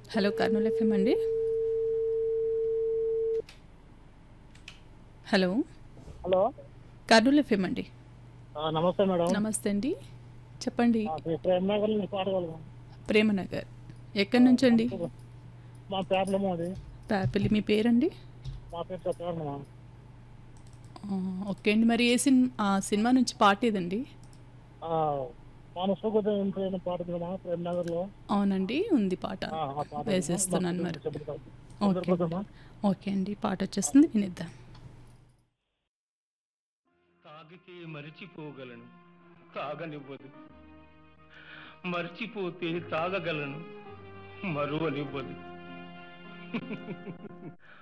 Hello Kurnool FM అండి hello hello Kurnool FM అండి ఆ, నమస్తే మేడం నమస్తే అండి చెప్పండి ఆ, శ్రీ ప్రేమనగర్ నుంచి పాడగలను ప్రేమనగర్ ఎక్కడి నుంచి అండి మా ప్రాబ్లమ్ అది ప్యాపిలి మీ పేరండి మా పేరు చెప్పాను ఆ, ఓకే అండి మరి ఏ సినిమా సినిమా నుంచి పాట ఏదండి మానసోగోదయం ప్రేమ పాట ఉంది కదా ప్రేమనగర్ లో అవునండి ఉంది పాట ఆ, ఆ పాట వేసేస్తున్నాను మరి చెప్తాను ఓకే అందరికోసమా? ఓకే అండి పాట వచ్చేస్తుంది వినిద్దాం తాగితే మరిచిపోగలను తాగనివ్వదు మర్చిపోతే తాగగలను మరువనివ్వదు